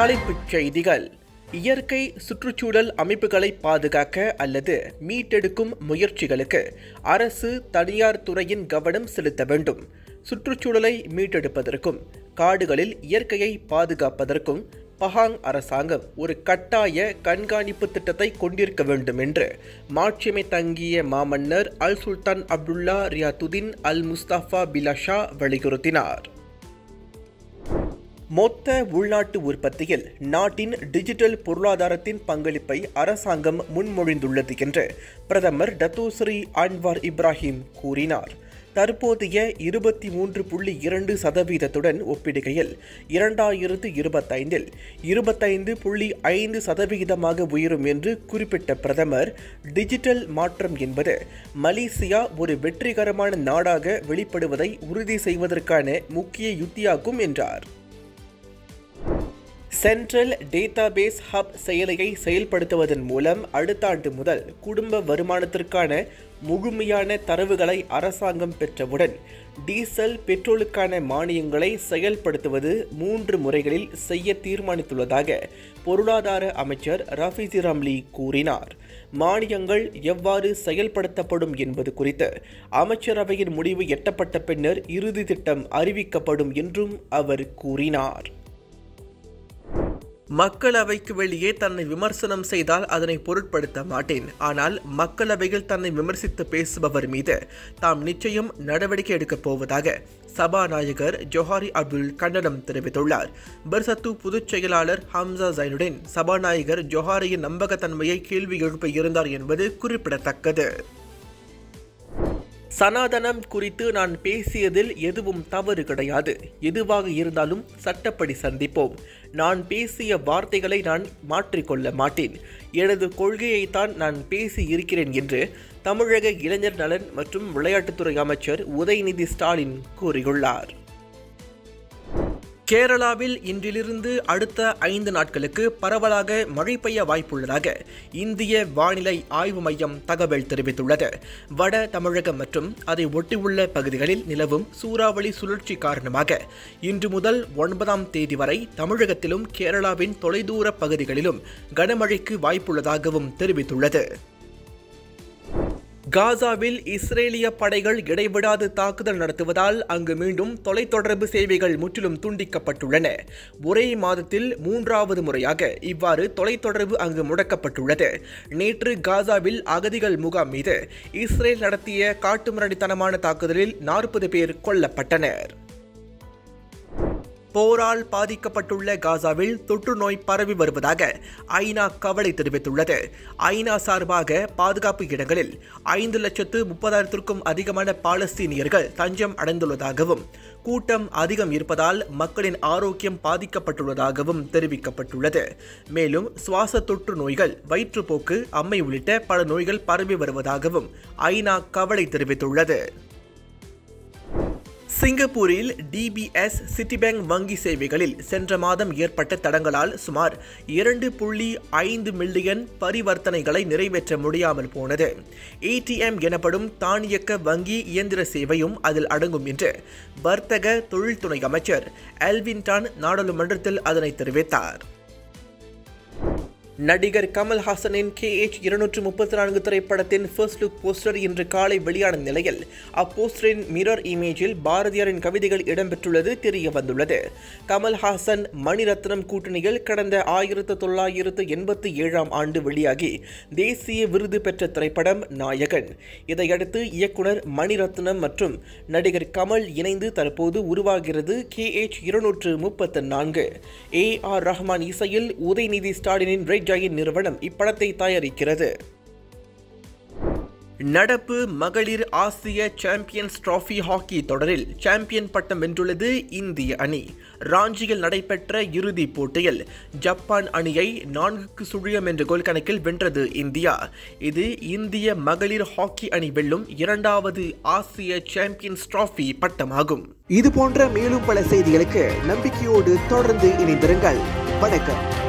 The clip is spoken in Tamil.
தலைப்புச் செய்திகள் இயற்கை சுற்றுச்சூழல் அமைப்புகளை பாதுகாக்க அல்லது மீட்டெடுக்கும் முயற்சிகளுக்கு அரசு தனியார் துறையின் கவனம் செலுத்த வேண்டும் சுற்றுச்சூழலை மீட்டெடுப்பதற்கும் காடுகளில் இயற்கையை பாதுகாப்பதற்கும் பஹாங் அரசாங்கம் ஒரு கட்டாய கண்காணிப்பு திட்டத்தை கொண்டிருக்க வேண்டும் என்று மாட்சிமை தங்கிய மாமன்னர் அல் சுல்தான் அப்துல்லா ரியாத்துதீன் அல் முஸ்தபா பிலஷா வலியுறுத்தினார் மொத்த உள்நாட்டு உற்பத்தியில் நாட்டின் டிஜிட்டல் பொருளாதாரத்தின் பங்களிப்பை அரசாங்கம் முன்மொழிந்துள்ளது என்று பிரதமர் டத்தோஸ்ரீ அன்வார் இப்ராஹிம் கூறினார் தற்போதைய இருபத்தி மூன்று புள்ளி இரண்டு சதவீதத்துடன் ஒப்பிடுகையில் இரண்டாயிரத்து இருபத்தைந்தில் இருபத்தைந்து புள்ளி ஐந்து சதவிகிதமாக உயரும் என்று குறிப்பிட்ட பிரதமர் டிஜிட்டல் மாற்றம் என்பது மலேசியா ஒரு வெற்றிகரமான நாடாக வெளிப்படுவதை உறுதி செய்வதற்கான முக்கிய யுத்தியாகும் என்றார் சென்ட்ரல் டேட்டாபேஸ் ஹப் செயலியை செயல்படுத்துவதன் மூலம் அடுத்த ஆண்டு முதல் குடும்ப வருமானத்திற்கான முழுமையான தரவுகளை அரசாங்கம் பெற்றவுடன் டீசல் பெட்ரோலுக்கான மானியங்களை செயல்படுத்துவது மூன்று முறைகளில் செய்ய தீர்மானித்துள்ளதாக பொருளாதார அமைச்சர் ரஃபிசி ரம்லி கூறினார் மானியங்கள் எவ்வாறு செயல்படுத்தப்படும் என்பது குறித்து அமைச்சரவையின் முடிவு எட்டப்பட்ட பின்னர் இறுதி திட்டம் அறிவிக்கப்படும் என்றும் அவர் கூறினார் மக்களவைக்கு வெளியே தன்னை விமர்சனம் செய்தால் அதனை பொருட்படுத்த மாட்டேன் ஆனால் மக்களவையில் தன்னை விமர்சித்து பேசுபவர் மீது தாம் நிச்சயம் நடவடிக்கை எடுக்கப் போவதாக சபாநாயகர் ஜொஹாரி அப்துல் கண்டனம் தெரிவித்துள்ளார் பெர்சத்து பொதுச் செயலாளர் ஹம்சா ஜைனுடன் சபாநாயகர் ஜொஹாரியின் நம்பகத்தன்மையை கேள்வி எழுப்ப இருந்தார் என்பது குறிப்பிடத்தக்கது சனாதனம் குறித்து நான் பேசியதில் எதுவும் தவறு கிடையாது எதுவாக இருந்தாலும் சட்டப்படி சந்திப்போம் நான் பேசிய வார்த்தைகளை நான் மாற்றிக்கொள்ள மாட்டேன் எனது கொள்கையைத்தான் நான் பேசி இருக்கிறேன் என்று தமிழக இளைஞர் நலன் மற்றும் விளையாட்டுத்துறை அமைச்சர் உதயநிதி ஸ்டாலின் கூறியுள்ளார் கேரளாவில் இன்றிலிருந்து அடுத்த ஐந்து நாட்களுக்கு பரவலாக மழை பெய்ய வாய்ப்புள்ளதாக இந்திய வானிலை ஆய்வு மையம் தகவல் தெரிவித்துள்ளது வட தமிழகம் மற்றும் அதை ஒட்டியுள்ள பகுதிகளில் நிலவும் சூறாவளி சுழற்சி காரணமாக இன்று முதல் ஒன்பதாம் தேதி வரை தமிழகத்திலும் கேரளாவின் தொலைதூர பகுதிகளிலும் கனமழைக்கு வாய்ப்புள்ளதாகவும் தெரிவித்துள்ளது காசாவில் இஸ்ரேலிய படைகள் இடைவிடாது தாக்குதல் நடத்துவதால் அங்கு மீண்டும் தொலைத்தொடர்பு சேவைகள் முற்றிலும் துண்டிக்கப்பட்டுள்ளன ஒரே மாதத்தில் மூன்றாவது முறையாக இவ்வாறு தொலைத்தொடர்பு அங்கு முடக்கப்பட்டுள்ளது நேற்று காசாவில் அகதிகள் முகாம் மீது இஸ்ரேல் நடத்திய காட்டுமிரடித்தனமான தாக்குதலில் நாற்பது பேர் கொல்லப்பட்டனர் போரால் பாதிக்கப்பட்டுள்ள காசாவில் தொற்று நோய் பரவி வருவதாக ஐநா கவலை தெரிவித்துள்ளது ஐநா சார்பாக பாதுகாப்பு இடங்களில் ஐந்து லட்சத்து முப்பதாயிரத்திற்கும் அதிகமான பாலஸ்தீனியர்கள் தஞ்சம் அடைந்துள்ளதாகவும் கூட்டம் அதிகம் இருப்பதால் மக்களின் ஆரோக்கியம் பாதிக்கப்பட்டுள்ளதாகவும் தெரிவிக்கப்பட்டுள்ளது மேலும் சுவாச தொற்று நோய்கள் வயிற்றுப்போக்கு அம்மை உள்ளிட்ட பல நோய்கள் பரவி வருவதாகவும் ஐநா கவலை தெரிவித்துள்ளது சிங்கப்பூரில் டிபிஎஸ் சிட்டிபேங்க் வங்கி சேவைகளில் சென்ற மாதம் ஏற்பட்ட தடங்களால் சுமார் இரண்டு புள்ளி ஐந்து மில்லியன் பரிவர்த்தனைகளை நிறைவேற்ற முடியாமல் போனது ஏடிஎம் எனப்படும் தானியக்க வங்கி இயந்திர சேவையும் அதில் அடங்கும் என்று வர்த்தக தொழில்துறை அமைச்சர் எல்வின்டான் நாடாளுமன்றத்தில் அதனை தெரிவித்தார் நடிகர் கமல்ஹாசனின் கே எச் இருநூற்று முப்பத்தி நான்கு திரைப்படத்தின் ஃபர்ஸ்ட் லுக் போஸ்டர் இன்று காலை வெளியான நிலையில் அப்போஸ்டரின் மிரர் இமேஜில் பாரதியாரின் கவிதைகள் இடம்பெற்றுள்ளது தெரிய வந்துள்ளது கமல்ஹாசன் மணிரத்னம் கூட்டணியில் கடந்த ஆயிரத்து தொள்ளாயிரத்து எண்பத்தி ஏழாம் ஆண்டு வெளியாகி தேசிய விருது பெற்ற திரைப்படம் நாயகன் இதையடுத்து இயக்குனர் மணிரத்னம் மற்றும் நடிகர் கமல் இணைந்து தற்போது உருவாகிறது கே எச் இருநூற்று முப்பத்து நான்கு ஏ ஆர் ரஹ்மான் இசையில் உதயநிதி ஸ்டாலினின் ரெட் ஜாயின் நிறுவனம் இப்படத்தை தயாரிக்கிறது நடப்பு மகளிர் ஆசிய சாம்பியன்ஸ் டிராஃபி ஹாக்கி தொடரில் சாம்பியன் பட்டம் வென்றுள்ளது இந்திய அணி ராஞ்சியில் நடைபெற்ற இறுதிப் போட்டியில் ஜப்பான் அணியை நான்குக்கு சுழியம் என்ற கோல் கணக்கில் வென்றது இந்தியா இது இந்திய மகளிர் ஹாக்கி அணி வெல்லும் இரண்டாவது ஆசிய சாம்பியன்ஸ் டிராஃபி பட்டமாகும் இது போன்ற மேலும் பல செய்திகளுக்கு நம்பிக்கையோடு தொடர்ந்து இணைந்திருங்கள் வணக்கம்